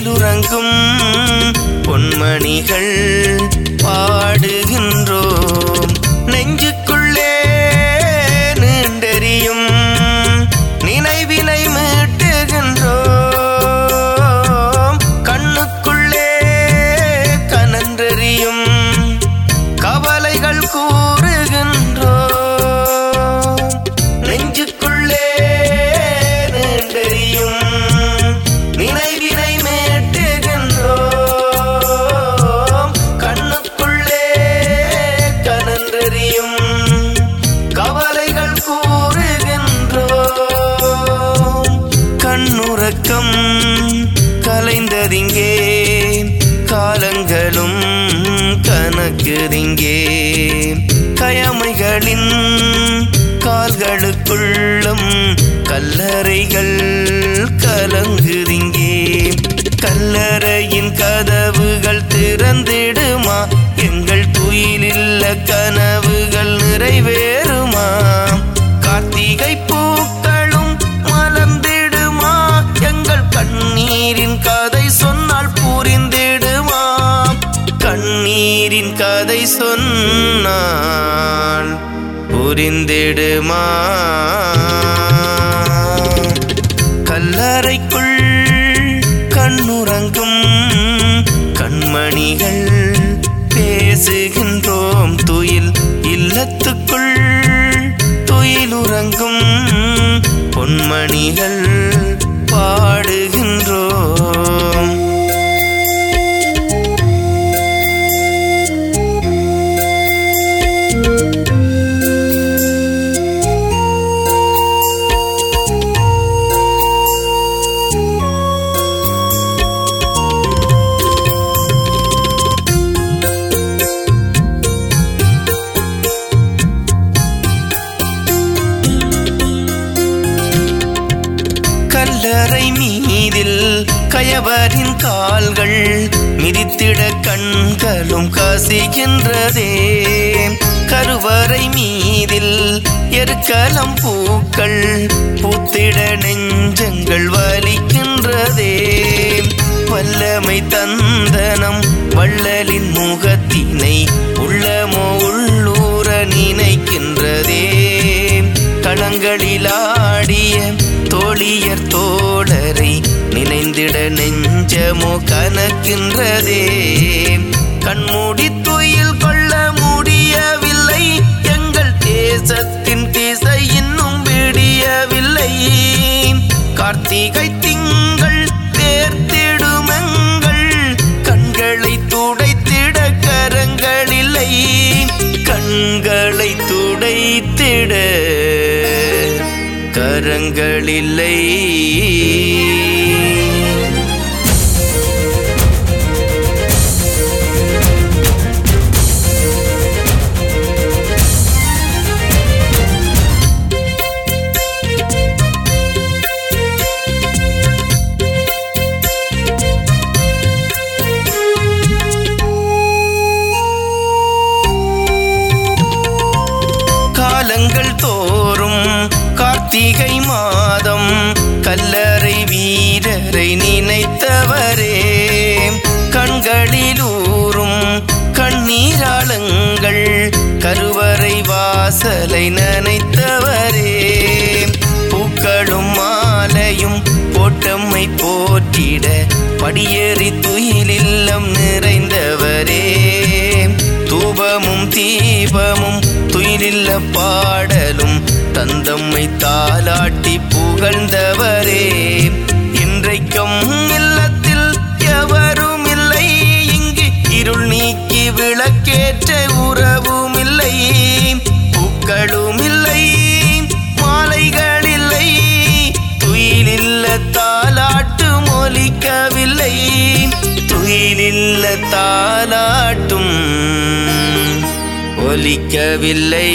துயிலுறங்கும் பொன்மணிகள் பாடுகின்றோம் நெஞ்சுக்குள்ளே நீண்டெறியும் நினைவினை மீட்டுகின்றோம் கண்ணுக்குள்ளே கனன்றெறியும் கவலைகள் கூறுகின்றோம் நெஞ்சுக்குள்ளே நீண்டெறியும் நினைவினை மீட்டுகின்றோம் கண்ணுக்குள்ளே கனன்றெறியும் கவலைகள் கூறுகின்றோம் கண்ணுறக்கம் கலைந்ததிங்கே காலங்களும் கணக்குதிங்கே கயமைகளின் கால்களுக்குள்ளும் கல்லறைகள் கலங்குதிங்கே கல்லறையின் கதவுகள் திறந்திடுமா எங்கள் துயிலில்ல கனவுகள் நிறைவேறுமா கார்த்திகை பூக்களும் மலர்ந்திடுமா எங்கள் கண்ணீரின் கதை சொன்னால் புரிந்திடுமா கண்ணீரின் கதை சொன்னால் புரிந்திடுமா கல்லறைக்குள் கண்ணுறங்கும் கண்மணிகள் பேசுகின்றோம் துயில் இல்லத்துக்குள் துயிலுறங்கும் பொன்மணிகள் பாடுகின்றோம் கல்லறை மீதில் கயவரின் கால்கள் மிதித்திட கண்களும் கசிகின்றதே கருவறை மீதில் எருக்கலம் பூக்கள் பூத்திட நெஞ்சங்கள் வலிக்கின்றதே வல்லமை தந்தனம் வள்ளலின் முகத்தினை உள்ளமோ உள்ளூர நினைக்கின்றதே களங்களிலாடிய தோழியர் தோழரை நினைந்திட நெஞ்சமோ கனக்கின்றதே கண்மூடி துயில் கொள்ள முடியவில்லை எங்கள் தேசத்தின் திசை இன்னும் விடியவில்லை கார்த்திகை திங்கள் தேர்த்திடுமெங்கள் கண்களை துடைத்திட கரங்களில்லை கண்களை துடைத்திட கரங்களில்லை காலங்கள் தோறும் கார்த்திகை மாதம் கல்லறை வீரரை நினைத்தவரே கண்களிலூறும் கண்ணீராளங்கள் கருவறை வாசலை நனைத்தவரே பூக்களும் மாலையும் போட்டம்மை போற்றிட படியேறி துயிலில்லம் நிறைந்தவரே தூபமும் தீபமும் துயிலில்ல பாடலும் தந்தம்மை தாலாட்டி புகழ்ந்தவரே இன்றைக்கும் இல்லத்தில் எவரும் இல்லை இங்கு இருள் நீக்கி விளக்கேற்ற உறவும் இல்லை பூக்களும் இல்லை மாலைகள் இல்லை துயிலில்ல தாலாட்டும் ஒலிக்கவில்லை துயிலில்ல தாலாட்டும் ஒலிக்கவில்லை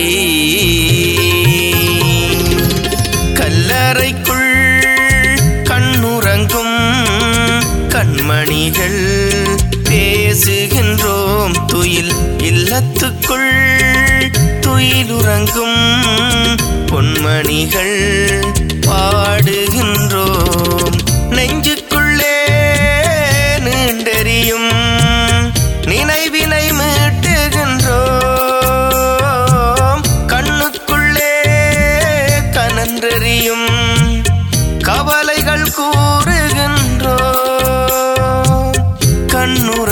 கல்லறைக்குள் கண்ணுறங்கும் கண்மணிகள் பேசுகின்றோம் துயில் இல்லத்துக்குள் துயிலுறங்கும் பொன்மணிகள் பாடுகின்றோம் நெஞ்சுக்குள்ளே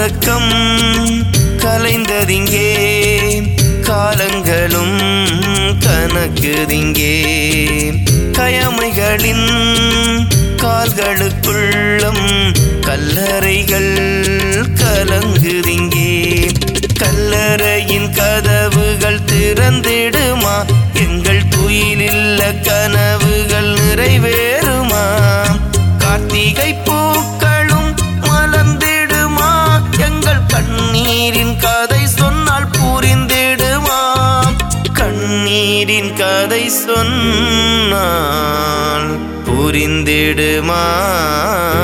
கலக்கம் கலைந்ததிங்கே காலங்களும் கணக்குதிங்கே கயமைகளின் கால்களுக்குள்ளும் கல்லறைகள் கலங்குதிங்கே கல்லறையின் கதவுகள் திறந்திடுமா எங்கள் துயிலில்ல கனவுகள் நிறைவேறுமா கார்த்திகை பூக்களும் மலர்ந்திடுமா எங்கள் கண்ணீரின் கதை சொன்னால் புரிந்திடுமா கண்ணீரின் கதை சொன்னால் புரிந்திடுமா